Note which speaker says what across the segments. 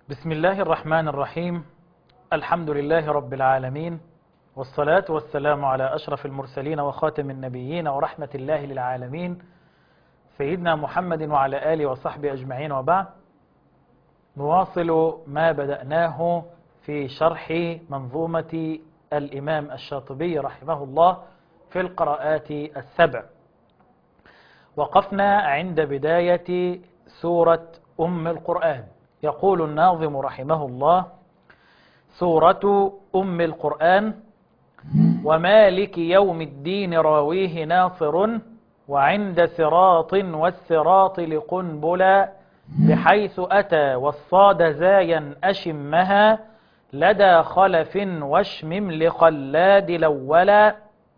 Speaker 1: بسم الله الرحمن الرحيم الحمد لله رب العالمين والصلاة والسلام على أشرف المرسلين وخاتم النبيين ورحمة الله للعالمين سيدنا محمد وعلى آله وصحبه أجمعين وبعد نواصل ما بدأناه في شرح منظومة الإمام الشاطبي رحمه الله في القراءات السبع وقفنا عند بداية سورة أم القرآن يقول الناظم رحمه الله سورة أم القرآن ومالك يوم الدين راويه ناصر وعند صراط والصراط لقنبلا بحيث أتى والصاد زايا أشمها لدى خلف واشمم لخلاد لولا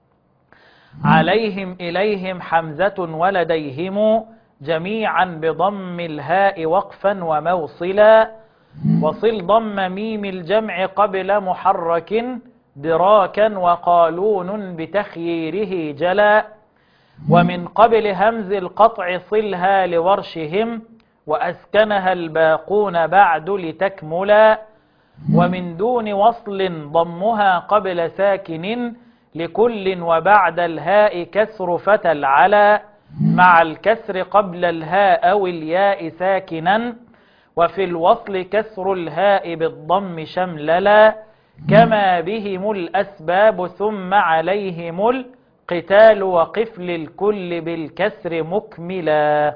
Speaker 1: عليهم إليهم حمزة ولديهم جميعا بضم الهاء وقفا وموصلا وصل ضم ميم الجمع قبل محرك دراكا وقالون بتخييره جلا ومن قبل همز القطع صلها لورشهم وأسكنها الباقون بعد لتكملا ومن دون وصل ضمها قبل ساكن لكل وبعد الهاء كسر فتى العلا مع الكسر قبل الهاء أو الياء ساكنا وفي الوصل كسر الهاء بالضم شمللا كما بهم الأسباب ثم عليهم القتال وقفل الكل بالكسر مكملا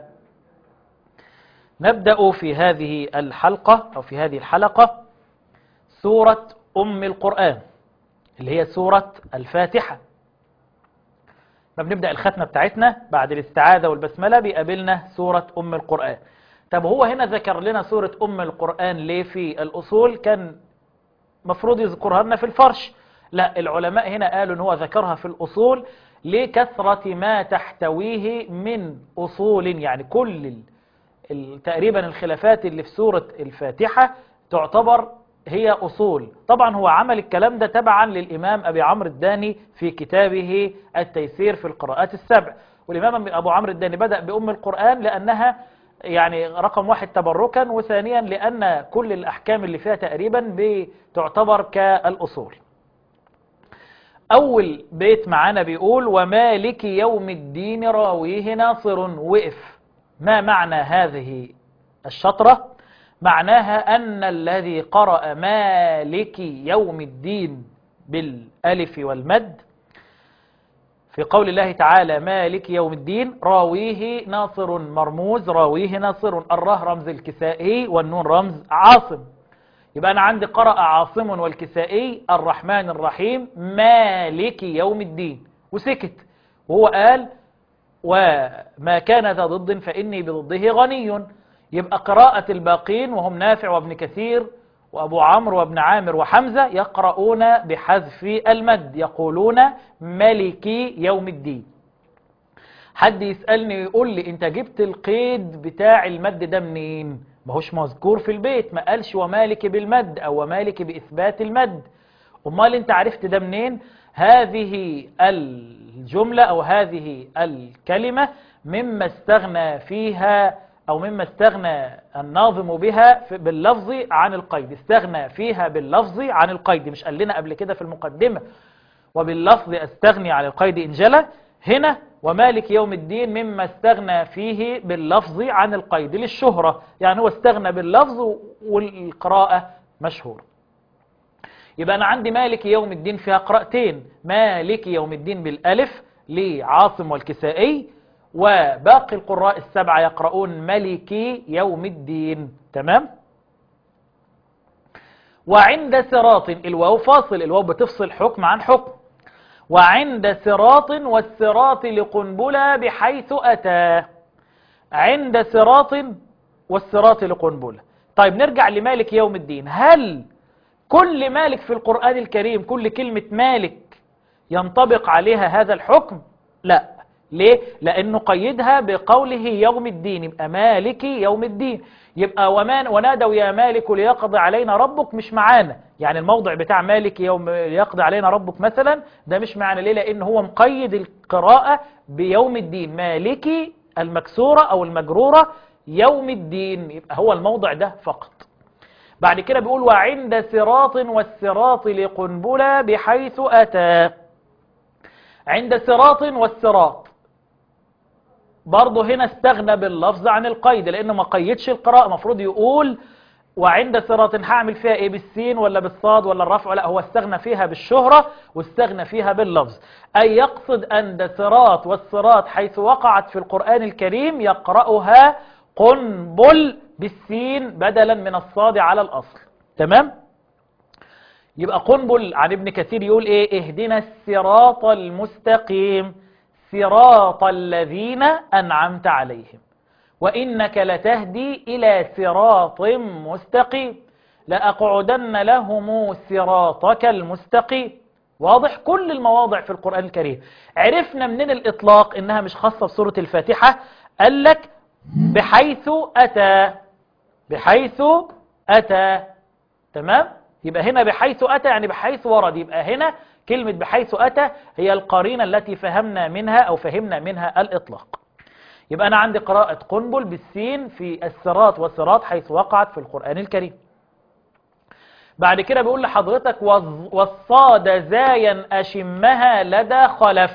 Speaker 1: نبدأ في هذه الحلقة أو في هذه الحلقة سورة أم القرآن اللي هي سورة الفاتحة ما بنبدأ الختمة بتاعتنا بعد الاستعاذة والبسملة بيقابلنا سورة أم القرآن طب هو هنا ذكر لنا سورة أم القرآن ليه في الأصول كان مفروض يذكرها لنا في الفرش لا العلماء هنا قالوا ان هو ذكرها في الأصول لكثرة ما تحتويه من أصول يعني كل تقريبا الخلافات اللي في سورة الفاتحة تعتبر هي أصول طبعا هو عمل الكلام ده تبعا للإمام أبي عمرو الداني في كتابه التيسير في القراءات السبع والإمام أبو عمرو الداني بدأ بأم القرآن لأنها يعني رقم واحد تبركا وثانيا لأن كل الأحكام اللي فيها تقريبا بتعتبر كالأصول أول بيت معانا بيقول ومالك يوم الدين راويه ناصر وقف ما معنى هذه الشطرة معناها أن الذي قرأ مالك يوم الدين بالألف والمد في قول الله تعالى مالك يوم الدين راويه ناصر مرموز راويه ناصر الره رمز الكسائي والنون رمز عاصم يبقى أنا عندي قرأ عاصم والكسائي الرحمن الرحيم مالك يوم الدين وسكت وهو قال وما كان ذا ضد فإني بضده غني يبقى قراءة الباقين وهم نافع وابن كثير وأبو عمرو وابن عامر وحمزة يقرؤون بحذف المد يقولون ملكي يوم الدين حد يسألني ويقول لي انت جبت القيد بتاع المد ده منين ما هوش مذكور في البيت ما قالش ومالك بالمد او ومالك بإثبات المد امال انت عرفت ده منين هذه الجملة او هذه الكلمة مما استغنى فيها أو مما استغنى الناظم بها باللفظ عن القيد استغنى فيها باللفظ عن القيد مش قال لنا قبل كده في المقدمة وباللفظ استغني عن القيد إن جلى هنا ومالك يوم الدين مما استغنى فيه باللفظ عن القيد للشهرة يعني هو استغنى باللفظ والقراءة مشهورة يبقى أنا عندي مالك يوم الدين فيها قراءتين مالك يوم الدين بالألف لعاصم والكسائي وباقي القراء السبعة يقرؤون ملكي يوم الدين تمام وعند صراط الواو فاصل الواو بتفصل حكم عن حكم وعند صراط والصراط لقنبلة بحيث أتى عند صراط والصراط لقنبلة طيب نرجع لمالك يوم الدين هل كل مالك في القرآن الكريم كل كلمة مالك ينطبق عليها هذا الحكم لا ليه؟ لأنه قيدها بقوله يوم الدين يبقى مالك يوم الدين يبقى ومان ونادوا يا مالك ليقضي علينا ربك مش معانا يعني الموضع بتاع مالك يوم يقضي علينا ربك مثلا ده مش معانا ليه لأن هو مقيد القراءة بيوم الدين مالكي المكسورة أو المجرورة يوم الدين يبقى هو الموضع ده فقط بعد كده بيقول وعند صراط والصراط لقنبلة بحيث أتى عند صراط والصراط برضه هنا استغنى باللفظ عن القيد لأنه ما قيدش القراءة المفروض يقول وعند صراط هعمل فيها ايه بالسين ولا بالصاد ولا الرفع لا هو استغنى فيها بالشهرة واستغنى فيها باللفظ أي يقصد أن صراط والصراط حيث وقعت في القرآن الكريم يقرأها قنبل بالسين بدلا من الصاد على الأصل تمام يبقى قنبل عن ابن كثير يقول ايه اهدنا الصراط المستقيم صراط الذين أنعمت عليهم وإنك لتهدي إلى صراط مستقيم لأقعدن لهم صراطك المستقيم واضح كل المواضع في القرآن الكريم عرفنا منين الإطلاق إنها مش خاصة بسورة الفاتحة قال لك بحيث أتى بحيث أتى تمام يبقى هنا بحيث أتى يعني بحيث ورد يبقى هنا كلمة بحيث أتى هي القرينة التي فهمنا منها أو فهمنا منها الإطلاق يبقى أنا عندي قراءة قنبل بالسين في الصراط والصراط حيث وقعت في القرآن الكريم بعد كده بيقول لحضرتك والصاد زايا أشمها لدى خلف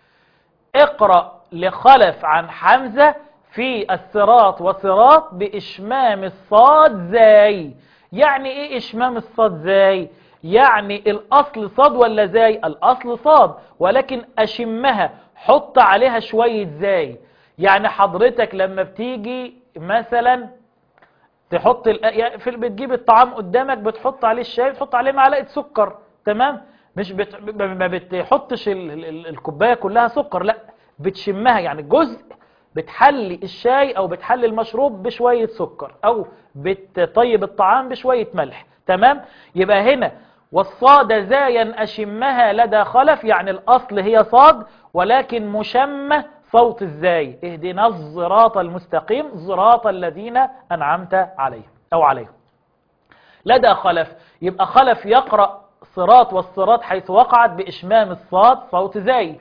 Speaker 1: اقرأ لخلف عن حمزة في الصراط وصراط بإشمام الصاد زاي يعني ايه إشمام الصاد زاي يعني الأصل صاد ولا زاي الأصل صاد ولكن أشمها حط عليها شوية زاي يعني حضرتك لما بتيجي مثلا تحط ال... في بتجيب الطعام قدامك بتحط عليه الشاي بتحط عليه معلقه سكر تمام مش بت... ما بتحطش ال... ال... الكوبايه كلها سكر لا بتشمها يعني جزء بتحلي الشاي او بتحلي المشروب بشويه سكر او بتطيب الطعام بشويه ملح تمام يبقى هنا والصاد زايا اشمها لدى خلف يعني الاصل هي صاد ولكن مشمه صوت الزاي اهدنا الصراط المستقيم صراط الذين أنعمت عليهم أو عليهم لدى خلف يبقى خلف يقرأ صراط والصراط حيث وقعت بإشمام الصاد صوت زاي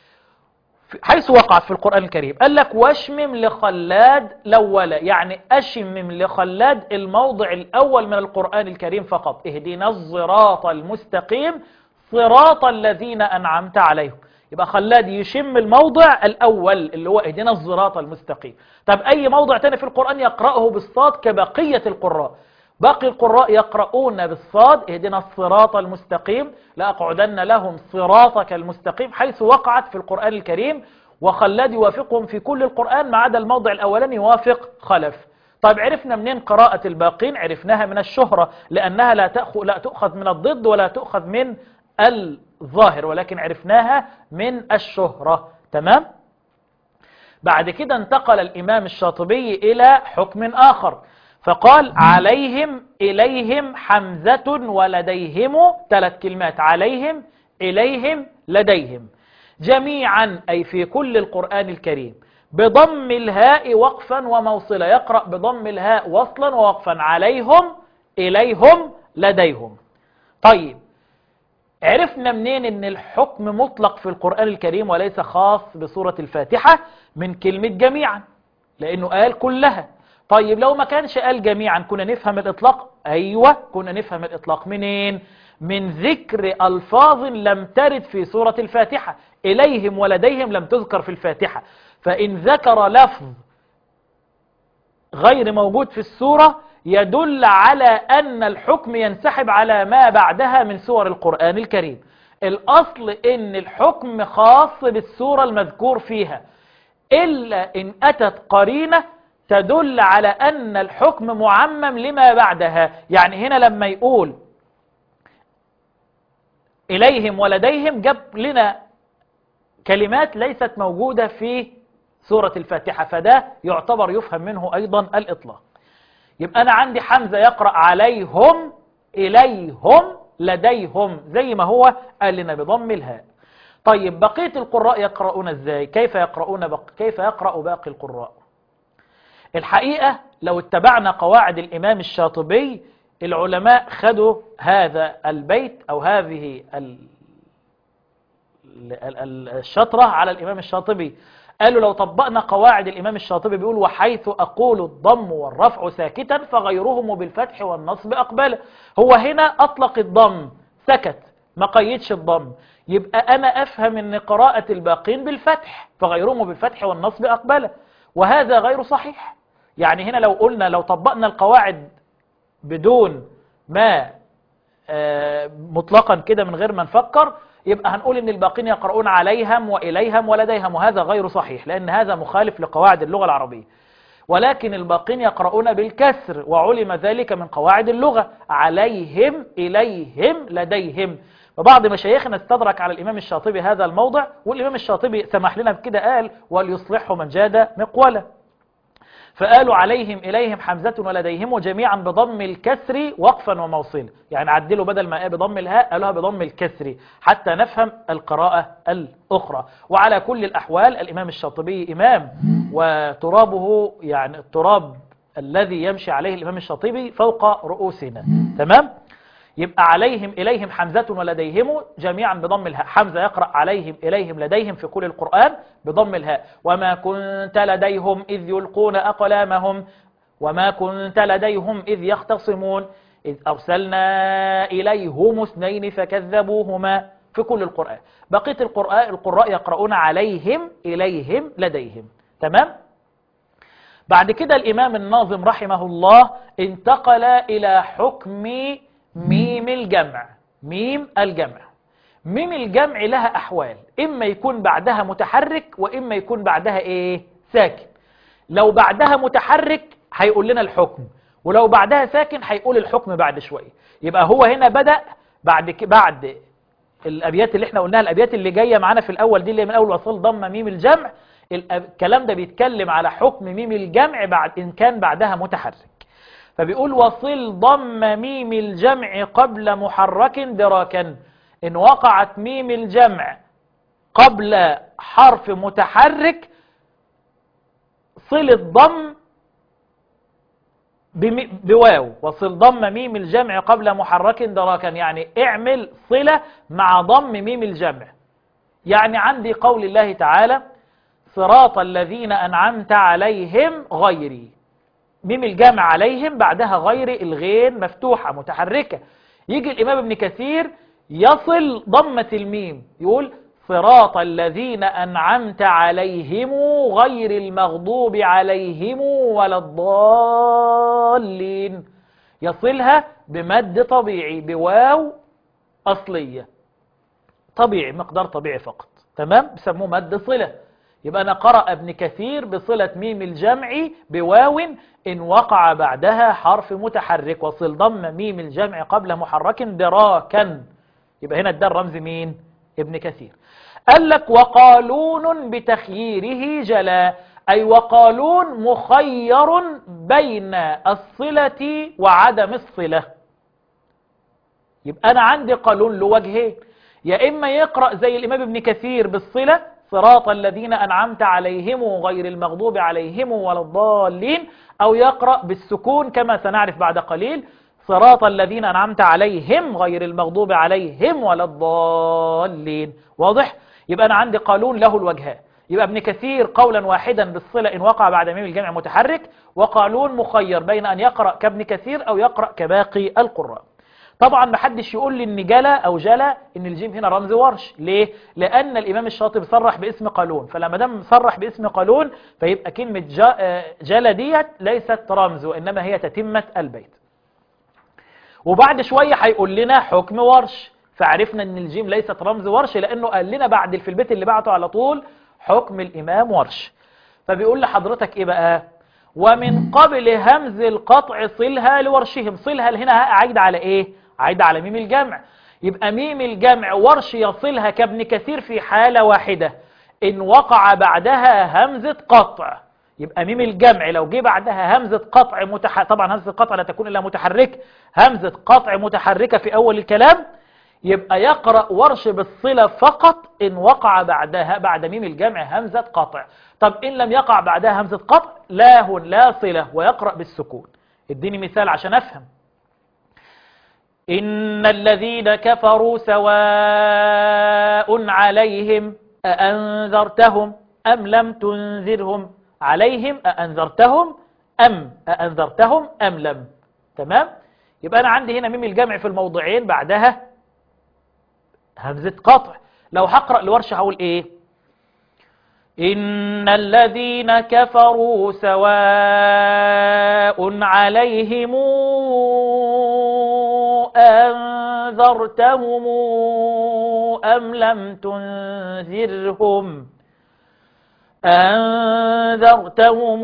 Speaker 1: حيث وقعت في القرآن الكريم قال لك واشمم لخلاد الأول يعني أشمم لخلاد الموضع الأول من القرآن الكريم فقط اهدنا الصراط المستقيم صراط الذين أنعمت عليهم يبقى خلاد يشم الموضع الأول اللي هو اهدنا الصراط المستقيم طب أي موضع تاني في القرآن يقرأه بالصاد كبقية القراء باقي القراء يقرؤون بالصاد اهدنا الصراط المستقيم لأقعدن لهم صراطك المستقيم حيث وقعت في القرآن الكريم وخلاد يوافقهم في كل القرآن ما عدا الموضع الأولاني يوافق خلف طيب عرفنا منين قراءة الباقين عرفناها من الشهرة لأنها لا تأخذ, لا تؤخذ من الضد ولا تؤخذ من الظاهر ولكن عرفناها من الشهرة تمام بعد كده انتقل الإمام الشاطبي إلى حكم آخر فقال عليهم إليهم حمزة ولديهم ثلاث كلمات عليهم إليهم لديهم جميعا أي في كل القرآن الكريم بضم الهاء وقفا وموصلا يقرأ بضم الهاء وصلا ووقفا عليهم إليهم لديهم طيب عرفنا منين ان الحكم مطلق في القرآن الكريم وليس خاص بسورة الفاتحة من كلمة جميعا لانه قال كلها طيب لو ما كانش قال جميعا كنا نفهم الاطلاق ايوه كنا نفهم الاطلاق منين من ذكر الفاظ لم ترد في سورة الفاتحة اليهم ولديهم لم تذكر في الفاتحة فان ذكر لفظ غير موجود في السورة يدل على أن الحكم ينسحب على ما بعدها من سور القرآن الكريم الأصل إن الحكم خاص بالسورة المذكور فيها إلا إن أتت قرينة تدل على أن الحكم معمم لما بعدها يعني هنا لما يقول إليهم ولديهم جاب لنا كلمات ليست موجودة في سورة الفاتحة فده يعتبر يفهم منه أيضا الإطلاق يبقى أنا عندي حمزة يقرأ عليهم إليهم لديهم زي ما هو قال لنا بضم الهاء طيب بقية القراء يقرؤون ازاي كيف يقرؤون بق... كيف يقرأ باقي القراء الحقيقة لو اتبعنا قواعد الإمام الشاطبي العلماء خدوا هذا البيت أو هذه ال... الشطرة على الإمام الشاطبي قالوا لو طبقنا قواعد الإمام الشاطبي بيقول وحيث أقول الضم والرفع ساكتا فغيرهم بالفتح والنصب أقبل هو هنا أطلق الضم سكت ما قيدش الضم يبقى أنا أفهم أن قراءة الباقين بالفتح فغيرهم بالفتح والنصب أقبل وهذا غير صحيح يعني هنا لو قلنا لو طبقنا القواعد بدون ما آه، مطلقا كده من غير ما نفكر يبقى هنقول ان الباقين يقرؤون عليهم واليهم ولديهم وهذا غير صحيح لان هذا مخالف لقواعد اللغة العربية ولكن الباقين يقرؤون بالكسر وعلم ذلك من قواعد اللغة عليهم إليهم لديهم وبعض مشايخنا استدرك على الإمام الشاطبي هذا الموضع والإمام الشاطبي سمح لنا بكده قال وليصلحه من جاد مقوله فقالوا عليهم إليهم حمزة ولديهم جميعا بضم الكسر وقفا وموصلا يعني عدلوا بدل ما بضم الهاء قالوها بضم الكسر حتى نفهم القراءة الأخرى وعلى كل الأحوال الإمام الشاطبي إمام وترابه يعني التراب الذي يمشي عليه الإمام الشاطبي فوق رؤوسنا تمام؟ يبقى عليهم إليهم حمزة ولديهم جميعا بضم الهاء حمزة يقرأ عليهم إليهم لديهم في كل القرآن بضم الهاء وما كنت لديهم إذ يلقون أقلامهم وما كنت لديهم إذ يختصمون إذ أرسلنا إليهم اثنين فكذبوهما في كل القرآن بقية القراء القراء يقرؤون عليهم إليهم لديهم تمام؟ بعد كده الإمام الناظم رحمه الله انتقل إلى حكم ميم الجمع ميم الجمع ميم الجمع لها أحوال إما يكون بعدها متحرك وإما يكون بعدها إيه ساكن لو بعدها متحرك هيقول لنا الحكم ولو بعدها ساكن هيقول الحكم بعد شوية يبقى هو هنا بدأ بعد ك... بعد الأبيات اللي احنا قلناها الأبيات اللي جاية معانا في الأول دي اللي من أول وصل ضم ميم الجمع الكلام ده بيتكلم على حكم ميم الجمع بعد إن كان بعدها متحرك فبيقول وصل ضم ميم الجمع قبل محرك دراكا إن وقعت ميم الجمع قبل حرف متحرك صل الضم بواو وصل ضم ميم الجمع قبل محرك دراكا يعني اعمل صلة مع ضم ميم الجمع يعني عندي قول الله تعالى صراط الذين أنعمت عليهم غيري ميم الجمع عليهم بعدها غير الغين مفتوحة متحركة يجي الإمام ابن كثير يصل ضمة الميم يقول صراط الذين أنعمت عليهم غير المغضوب عليهم ولا الضالين يصلها بمد طبيعي بواو أصلية طبيعي مقدار طبيعي فقط تمام بسموه مد صلة يبقى أنا قرأ ابن كثير بصلة ميم الجمع بواو إن وقع بعدها حرف متحرك وصل ضم ميم الجمع قبل محرك دراكا يبقى هنا ادى رمز مين ابن كثير قال لك وقالون بتخييره جلا أي وقالون مخير بين الصلة وعدم الصلة يبقى أنا عندي قالون له وجهين يا إما يقرأ زي الإمام ابن كثير بالصلة صراط الذين أنعمت عليهم غير المغضوب عليهم ولا الضالين أو يقرأ بالسكون كما سنعرف بعد قليل صراط الذين أنعمت عليهم غير المغضوب عليهم ولا الضالين واضح؟ يبقى أنا عندي قانون له الوجهان يبقى ابن كثير قولا واحدا بالصلة إن وقع بعد ميم الجمع متحرك وقانون مخير بين أن يقرأ كابن كثير أو يقرأ كباقي القراء طبعا محدش يقول لي ان جلا او جلا ان الجيم هنا رمز ورش ليه لان الامام الشاطبي صرح باسم قالون فلما دام صرح باسم قالون فيبقى كلمة جلا ديت ليست رمز وانما هي تتمة البيت وبعد شوية هيقول لنا حكم ورش فعرفنا ان الجيم ليست رمز ورش لانه قال لنا بعد في البيت اللي بعته على طول حكم الامام ورش فبيقول لحضرتك ايه بقى ومن قبل همز القطع صلها لورشهم صلها هنا عايد على ايه عايدة على ميم الجمع يبقى ميم الجمع ورش يصلها كابن كثير في حالة واحدة إن وقع بعدها همزة قطع يبقى ميم الجمع لو جه بعدها همزة قطع متح... طبعا همزة القطع لا تكون إلا متحركة همزة قطع متحركة في أول الكلام يبقى يقرأ ورش بالصلة فقط إن وقع بعدها بعد ميم الجمع همزة قطع طب إن لم يقع بعدها همزة قطع لا هن لا صلة ويقرأ بالسكون اديني مثال عشان أفهم إن الذين كفروا سواء عليهم أأنذرتهم أم لم تنذرهم عليهم أأنذرتهم أم أأنذرتهم أم لم تمام يبقى أنا عندي هنا ميم الجمع في الموضعين بعدها همزة قطع لو هقرأ لورشة هقول إيه إن الذين كفروا سواء عليهم أنذرتهم أم لم تنذرهم أنذرتهم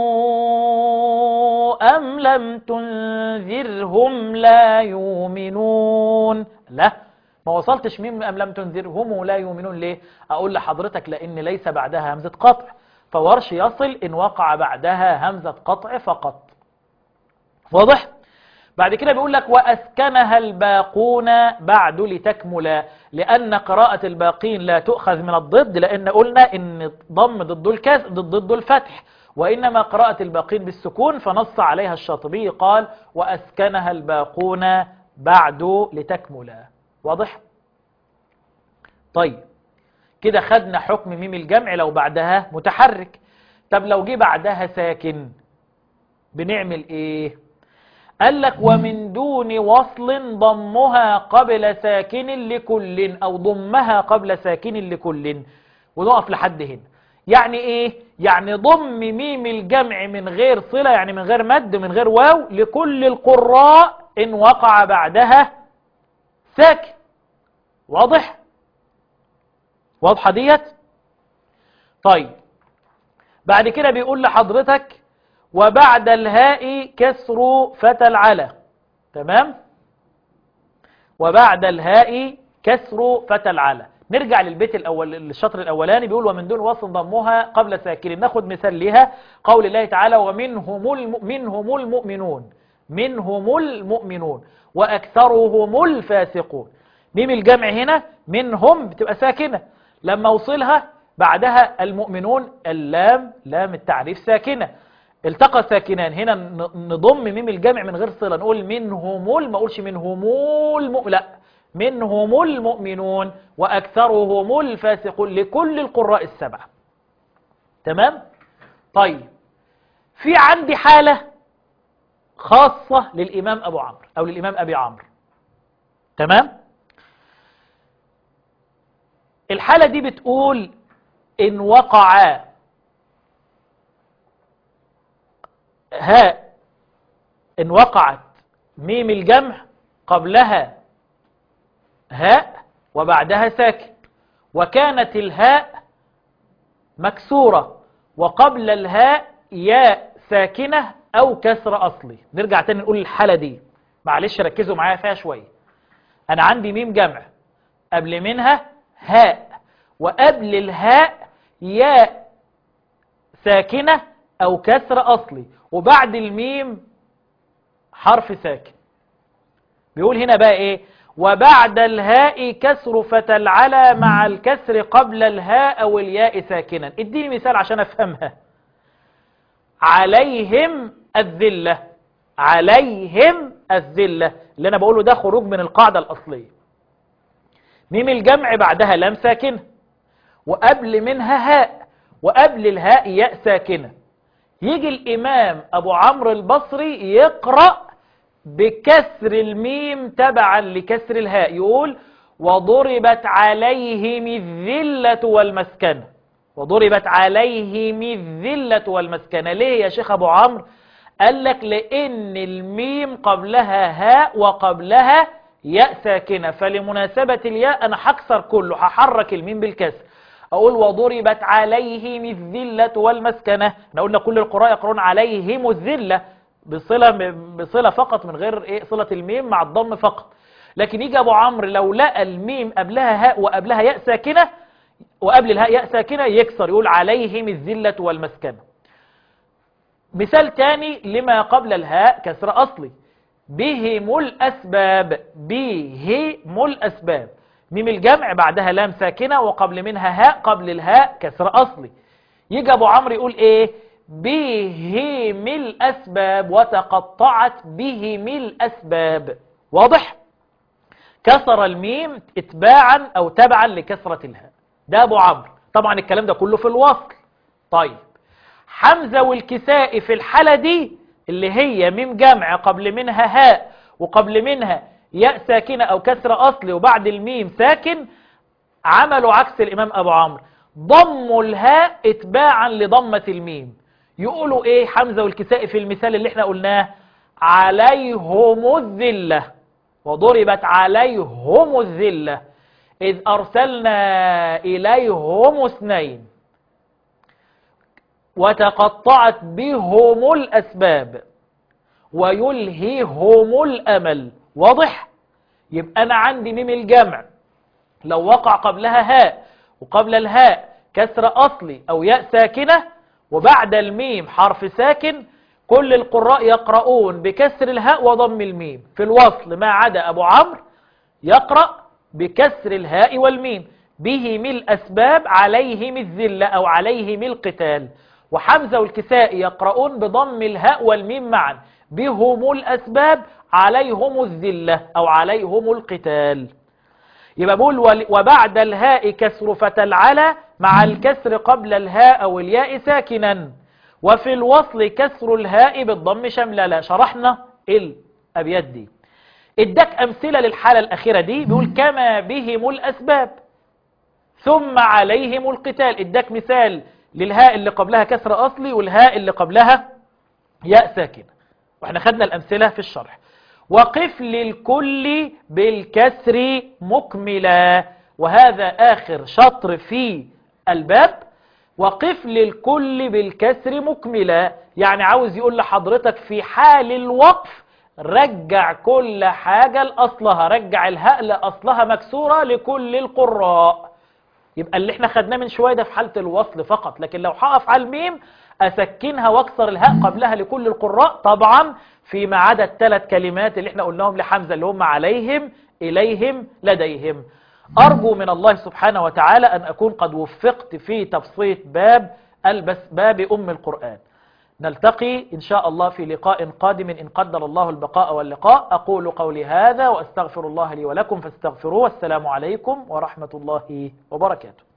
Speaker 1: أم لم تنذرهم لا يؤمنون لا ما وصلتش ميم أم لم تنذرهم لا يؤمنون ليه أقول لحضرتك لأن ليس بعدها همزة قطع فورش يصل إن وقع بعدها همزة قطع فقط واضح؟ بعد كده بيقول لك وأسكنها الباقون بعد لتكمل لأن قراءة الباقين لا تؤخذ من الضد لأن قلنا إن ضم ضد الكاس ضد الفتح وإنما قراءة الباقين بالسكون فنص عليها الشاطبي قال وأسكنها الباقون بعد لتكمل واضح؟ طيب كده خدنا حكم ميم الجمع لو بعدها متحرك طب لو جه بعدها ساكن بنعمل ايه قال لك ومن دون وصل ضمها قبل ساكن لكل او ضمها قبل ساكن لكل ونقف لحد هنا يعني ايه يعني ضم ميم الجمع من غير صلة يعني من غير مد من غير واو لكل القراء ان وقع بعدها ساكن واضح واضحة ديت طيب بعد كده بيقول لحضرتك وبعد الهاء كسر فتى العلا تمام وبعد الهاء كسر فتى العلا نرجع للبيت الأول الشطر الأولاني بيقول ومن دون وصل ضمها قبل ساكن ناخد مثال لها قول الله تعالى ومنهم الم... منهم المؤمنون منهم المؤمنون وأكثرهم الفاسقون ميم الجمع هنا منهم بتبقى ساكنة لما وصلها بعدها المؤمنون اللام لام التعريف ساكنة التقى ساكنان هنا نضم ميم الجمع من غير صلة نقول منهم ما اقولش منهم المؤمن لا منهم المؤمنون وأكثرهم الفاسقون لكل القراء السبعة تمام طيب في عندي حالة خاصة للإمام أبو عمرو أو للإمام أبي عمرو تمام الحالة دي بتقول إن وقع هاء إن وقعت ميم الجمع قبلها هاء وبعدها ساكن وكانت الهاء مكسورة وقبل الهاء ياء ساكنة أو كسر أصلي نرجع تاني نقول الحالة دي معلش ركزوا معايا فيها شوية أنا عندي ميم جمع قبل منها هاء وقبل الهاء ياء ساكنة أو كسر أصلي وبعد الميم حرف ساكن بيقول هنا بقى إيه وبعد الهاء كسر فتلعلى مع الكسر قبل الهاء أو الياء ساكنا اديني مثال عشان أفهمها عليهم الذلة عليهم الذلة اللي أنا بقوله ده خروج من القاعدة الأصلية ميم الجمع بعدها لام ساكنة وقبل منها هاء وقبل الهاء ياء ساكنة يجي الإمام أبو عمرو البصري يقرأ بكسر الميم تبعا لكسر الهاء يقول وضربت عليهم الذلة والمسكنة وضربت عليهم الذلة والمسكنة ليه يا شيخ أبو عمرو قال لك لأن الميم قبلها هاء وقبلها ياء ساكنة فلمناسبة الياء أنا هكسر كله هحرك الميم بالكسر أقول وضربت عليهم الذلة والمسكنة احنا قلنا كل القراء يقرون عليهم الذلة بصلة, بصلة فقط من غير إيه صلة الميم مع الضم فقط لكن يجي أبو عمرو لو لقى الميم قبلها هاء وقبلها ياء ساكنة وقبل الهاء ياء ساكنة يكسر يقول عليهم الذلة والمسكنة مثال تاني لما قبل الهاء كسر أصلي بهم الأسباب بهم الأسباب ميم الجمع بعدها لام ساكنة وقبل منها هاء قبل الهاء كسر أصلي يجي أبو عمرو يقول إيه بهم الأسباب وتقطعت بهم الأسباب واضح كسر الميم اتباعا أو تبعا لكسرة الهاء ده أبو عمرو طبعا الكلام ده كله في الوصل طيب حمزة والكساء في الحالة دي اللي هي ميم جمع قبل منها هاء وقبل منها ياء ساكنة أو كسر أصلي وبعد الميم ساكن عملوا عكس الإمام أبو عمرو ضموا الهاء اتباعا لضمة الميم يقولوا ايه حمزة والكساء في المثال اللي احنا قلناه عليهم الذلة وضربت عليهم الذلة إذ أرسلنا إليهم اثنين وتقطعت بهم الأسباب ويلهيهم الأمل واضح؟ يبقى أنا عندي ميم الجمع لو وقع قبلها هاء وقبل الهاء كسر أصلي أو ياء ساكنة وبعد الميم حرف ساكن كل القراء يقرؤون بكسر الهاء وضم الميم في الوصل ما عدا أبو عمرو يقرأ بكسر الهاء والميم بهم الأسباب عليهم الذلة أو عليهم القتال وحمزة والكساء يقرؤون بضم الهاء والميم معا بهم الأسباب عليهم الذلة أو عليهم القتال يبقى بقول وبعد الهاء كسر فتى العلى مع الكسر قبل الهاء أو الياء ساكنا وفي الوصل كسر الهاء بالضم شمللا شرحنا الأبيات دي اداك أمثلة للحالة الأخيرة دي بيقول كما بهم الأسباب ثم عليهم القتال اداك مثال للهاء اللي قبلها كسر أصلي والهاء اللي قبلها ياء ساكنة واحنا خدنا الأمثلة في الشرح وقف للكل بالكسر مكملا وهذا آخر شطر في الباب وقف للكل بالكسر مكملا يعني عاوز يقول لحضرتك في حال الوقف رجع كل حاجة لأصلها رجع الهاء لأصلها مكسورة لكل القراء يبقى اللي احنا خدناه من شوية ده في حالة الوصل فقط لكن لو حقف على الميم أسكنها واكسر الهاء قبلها لكل القراء طبعا فيما عدا الثلاث كلمات اللي احنا قلناهم لحمزة اللي هم عليهم إليهم لديهم أرجو من الله سبحانه وتعالى أن أكون قد وفقت في تبسيط باب البس باب أم القرآن نلتقي إن شاء الله في لقاء قادم إن قدر الله البقاء واللقاء أقول قولي هذا وأستغفر الله لي ولكم فاستغفروه والسلام عليكم ورحمة الله وبركاته